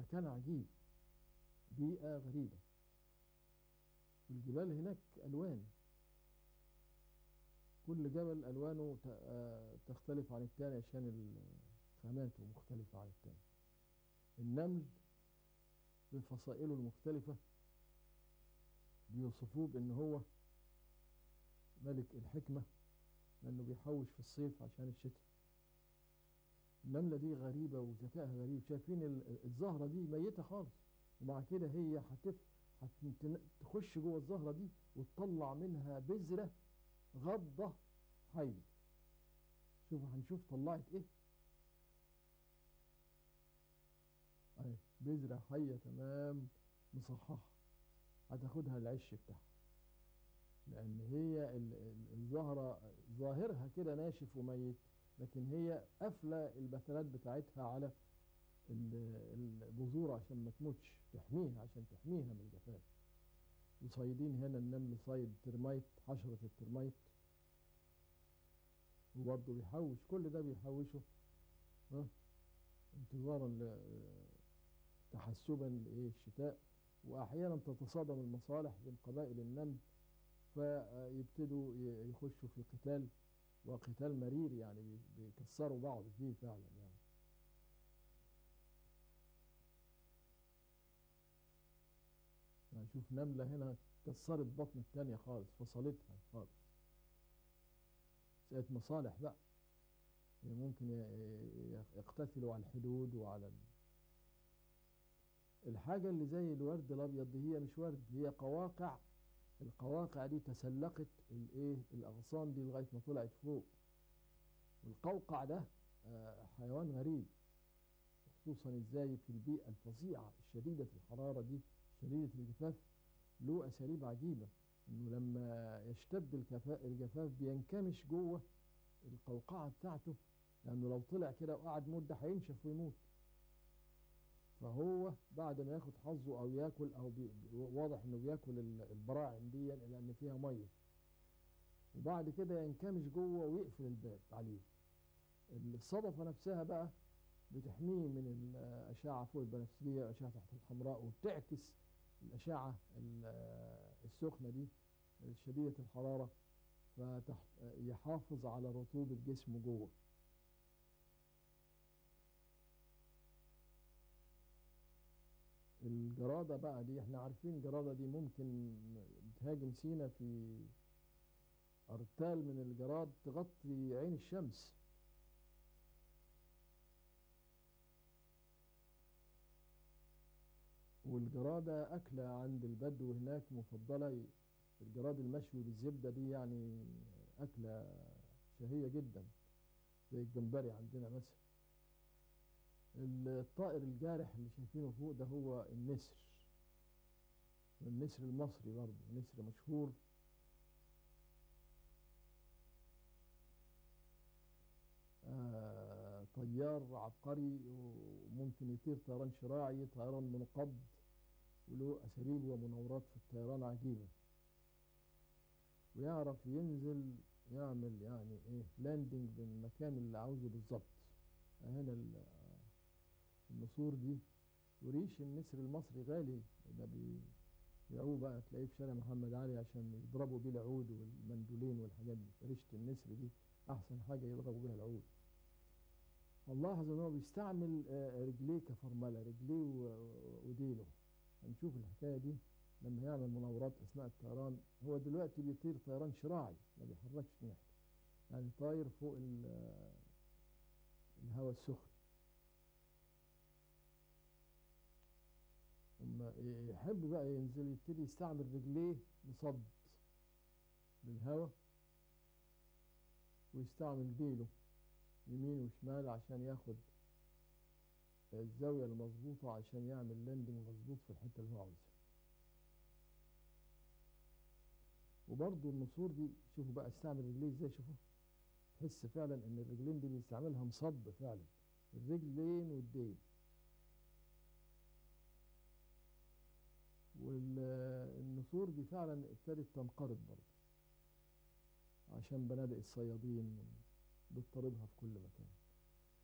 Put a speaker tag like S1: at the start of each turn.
S1: مكان عجيب بيئة غريبة والجبال هناك ألوان كل جبل ألوانه ت- آه، تختلف عن التاني عشان ال- خاماته مختلفة عن التاني النمل بفصائله المختلفة بيوصفوه بأن هو ملك الحكمة لأنه بيحوش في الصيف عشان الشتاء النملة دي غريبة وذكائها غريب شايفين ال- الزهرة دي ميتة خالص ومع كده هي هتف هتن- تخش جوه الزهرة دي وتطلع منها بذرة غضة حية شوف هنشوف طلعت ايه اهي بذرة حية تمام مصححة هتاخدها العش بتاعها لأن هي ال- ال- الزهرة ظاهرها كده ناشف وميت لكن هي قافلة البثلات بتاعتها على ال- البذور عشان ما تموتش تحميها عشان تحميها من الجفاف وصيدين هنا النمل صيد ترميت حشرة الترميت وبرضه بيحوش كل ده بيحوشه ها انتظارا ل تحسبا لايه الشتاء واحيانا تتصادم المصالح بين قبائل النمل فيبتدوا ي- يخشوا في قتال وقتال مرير يعني بي- بيكسروا بعض فيه فعلا يعني يعني شوف نملة هنا كسرت بطن التانية خالص فصلتها خالص سقت مصالح بقى يعني ممكن ي- ي- يقتتلوا على الحدود وعلى ال... الحاجة اللي زي الورد الأبيض دي هي مش ورد هي قواقع القواقع دي تسلقت الايه الأغصان دي لغاية ما طلعت فوق والقوقع ده آه، حيوان غريب خصوصا ازاي في البيئة الفظيعة الشديدة الحرارة دي شديدة الجفاف له أساليب عجيبة إنه لما يشتد الكفا- الجفاف بينكمش جوه القوقعة بتاعته لأنه لو طلع كده وقعد مدة هينشف ويموت فهو بعد ما ياخد حظه أو ياكل أو بي بي- واضح إنه بياكل ال- البراعم دي لأن فيها مية وبعد كده ينكمش جوه ويقفل الباب عليه الصدفة نفسها بقى بتحميه من الأشعة فوق البنفسجية الأشعة تحت الحمراء وبتعكس الأشعة ال- السخنة دي شديدة الحرارة فيحافظ على رطوبة جسمه جوه الجرادة بقى دي احنا عارفين الجرادة دي ممكن تهاجم سينا في أرتال من الجراد تغطي عين الشمس والجرادة أكلة عند البدو هناك مفضلة الجراد المشوي بالزبدة دي يعني أكلة شهية جدا زي الجمبري عندنا مثلا الطائر الجارح اللي شايفينه فوق ده هو النسر النسر المصري برضه نسر مشهور آه طيار عبقري وممكن يطير طيران شراعي طيران منقض وله أساليب ومناورات في الطيران عجيبة ويعرف ينزل يعمل يعني ايه لاندنج بالمكان اللي عاوزه بالظبط هنا ال- النسور دي وريش النسر المصري غالي ده بي- بيبيعوه بقى تلاقيه في شارع محمد علي عشان يضربوا بيه العود والمندولين والحاجات دي ريشة النسر دي أحسن حاجة يضربوا بيها العود هنلاحظ إن هو بيستعمل آه، رجليه كفرملة رجليه و- وديله هنشوف الحكاية دي لما يعمل مناورات أثناء الطيران هو دلوقتي بيطير طيران شراعي ما بيحركش جناحه يعني طاير فوق ال- الهواء السخن أما يحب بقى ينزل يبتدي يستعمل رجليه لصد للهواء ويستعمل ديله يمين وشمال عشان ياخد الزاوية المظبوطة عشان يعمل لاندنج مظبوط في الحتة اللي هو عاوزها وبرضه النسور دي شوفوا بقى استعمل رجليه ازاي شوفوا تحس فعلا ان الرجلين دي بيستعملها مصد فعلا الرجلين والديل والنسور دي فعلا ابتدت تنقرض برضه عشان بنادق الصيادين بتطاردها في كل مكان